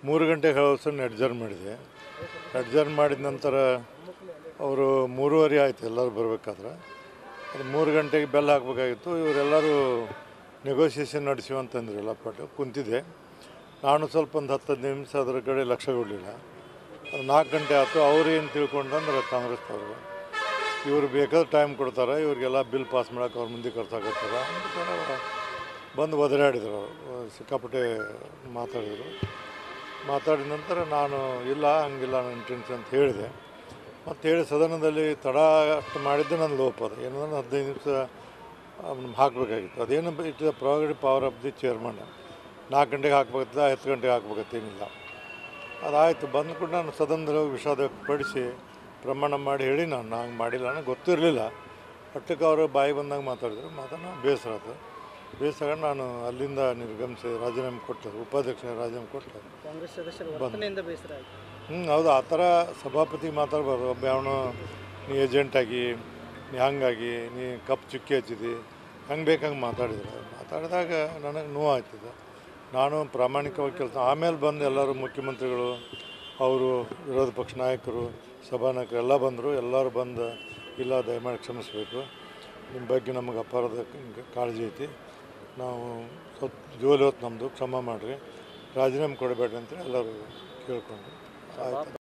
ಮೂರು ಗಂಟೆಗೆ ಹೇಳೋಸನ್ನು ಅಡ್ಜರ್ನ್ ಮಾಡಿದೆ ಅಡ್ಜರ್ನ್ ಮಾಡಿದ ನಂತರ ಅವರು ಮೂರುವರೆ ಆಯಿತು ಎಲ್ಲರೂ ಬರಬೇಕಾದ್ರೆ ಅದು ಮೂರು ಗಂಟೆಗೆ ಬೆಲ್ ಹಾಕಬೇಕಾಗಿತ್ತು ಇವರೆಲ್ಲರೂ ನೆಗೋಸಿಯೇಷನ್ ನಡೆಸಿವ ಅಂತಂದ್ರು ಎಲ್ಲ ಪಟ್ಟು ಕುಂತಿದ್ದೆ ನಾನು ಸ್ವಲ್ಪ ಒಂದು ಹತ್ತು ಹದಿನೈದು ನಿಮಿಷ ಅದರ ಕಡೆ ಲಕ್ಷ್ಯ ಕೊಡಲಿಲ್ಲ ಅದು ನಾಲ್ಕು ಗಂಟೆ ಆಯಿತು ಅವ್ರು ಏನು ತಿಳ್ಕೊಂಡಂದ್ರೆ ಕಾಂಗ್ರೆಸ್ನವರು ಇವ್ರು ಬೇಕಾದ್ರೆ ಟೈಮ್ ಕೊಡ್ತಾರೆ ಇವ್ರಿಗೆಲ್ಲ ಬಿಲ್ ಪಾಸ್ ಮಾಡೋಕೆ ಅವ್ರ ಮುಂದೆ ಖರ್ಚಾಗತ್ತಾರ ಅಂದ್ಕೊಂಡು ಬಂದು ಒದರಾಡಿದರು ಅವರು ಸಿಕ್ಕಾಪಟ್ಟೆ ಮಾತಾಡಿದರು ಮಾತಾಡಿದ ನಂತರ ನಾನು ಇಲ್ಲ ಹಂಗಿಲ್ಲ ನನ್ನ ಇಂಟೆನ್ಷನ್ ಅಂತ ಹೇಳಿದೆ ಮತ್ತು ಹೇಳಿ ಸದನದಲ್ಲಿ ತಡ ಅಷ್ಟು ಮಾಡಿದ್ದೆ ನನ್ನ ಲೋಪ ಅದು ಏನಂದ್ರೆ ಹದಿನೈದು ನಿಮಿಷ ಹಾಕಬೇಕಾಗಿತ್ತು ಅದೇನು it the provident power of the chairman ನಾಲ್ಕು ಗಂಟೆಗೆ ಹಾಕ್ಬೇಕಿಲ್ಲ ಹತ್ತು ಗಂಟೆಗೆ ಹಾಕ್ಬೇಕತ್ತೇನಿಲ್ಲ ಅದಾಯಿತು ಬಂದು ಕೂಡ ನಾನು ಸದನದಲ್ಲಿ ಹೋಗಿ ವಿಷಾದ ವ್ಯಕ್ತಪಡಿಸಿ ಪ್ರಮಾಣ ಮಾಡಿ ಹೇಳಿ ನಾನು ಹಂಗೆ ಮಾಡಿಲ್ಲ ನನಗೆ ಗೊತ್ತಿರಲಿಲ್ಲ ಒಟ್ಟಕ್ಕೆ ಅವರು ಬಾಯಿ ಬಂದಾಗ ಮಾತಾಡಿದ್ರು ಮಾತಾಡ ಬೇಸರ ಆಯ್ತು ಬೇಸರ ನಾನು ಅಲ್ಲಿಂದ ನಿರ್ಗಮಿಸಿ ರಾಜೀನಾಮೆ ಕೊಟ್ಟೆ ಉಪಾಧ್ಯಕ್ಷ ರಾಜೀನಾಮೆ ಕೊಟ್ಟೆ ಕಾಂಗ್ರೆಸ್ ಸದಸ್ಯರ ವರ್ತನೆಯಿಂದ ಬೇಸರ ಆಯಿತು ಹ್ಞೂ ಹೌದು ಆ ಥರ ಸಭಾಪತಿ ಮಾತಾಡ್ಬಾರ್ದು ಒಬ್ಬ ಅವನು ನೀ ಏಜೆಂಟಾಗಿ ನೀ ಹಂಗಾಗಿ ನೀ ಕಪ್ ಚುಕ್ಕಿ ಹಚ್ಚಿದಿ ಹಂಗೆ ಬೇಕಂಗೆ ಮಾತಾಡಿದ್ರು ಮಾತಾಡಿದಾಗ ನನಗೆ ನೋವು ಆಯ್ತದೆ ನಾನು ಪ್ರಾಮಾಣಿಕವಾಗಿ ಕೆಲಸ ಆಮೇಲೆ ಬಂದು ಎಲ್ಲರೂ ಮುಖ್ಯಮಂತ್ರಿಗಳು ಅವರು ವಿರೋಧ ಪಕ್ಷ ನಾಯಕರು ಸಭಾನಾಯಕರು ಎಲ್ಲ ಬಂದರು ಎಲ್ಲರೂ ಬಂದು ಇಲ್ಲ ದಯಮಾಡಿ ಕ್ಷಮಿಸಬೇಕು ನಿಮ್ಮ ಬಗ್ಗೆ ನಮಗೆ ಅಪಾರದ ಕಾಳಜಿ ಐತಿ ನಾವು ಸ್ವಲ್ಪ ಜೋಲಿ ಹೊತ್ತು ನಮ್ಮದು ಕ್ಷಮ ಮಾಡಿರಿ ರಾಜೀನಾಮೆ ಕೊಡಬೇಡ್ರಿ ಅಂತೇಳಿ ಎಲ್ಲರೂ ಕೇಳ್ಕೊಂಡ್ರು ಆಯ್ತು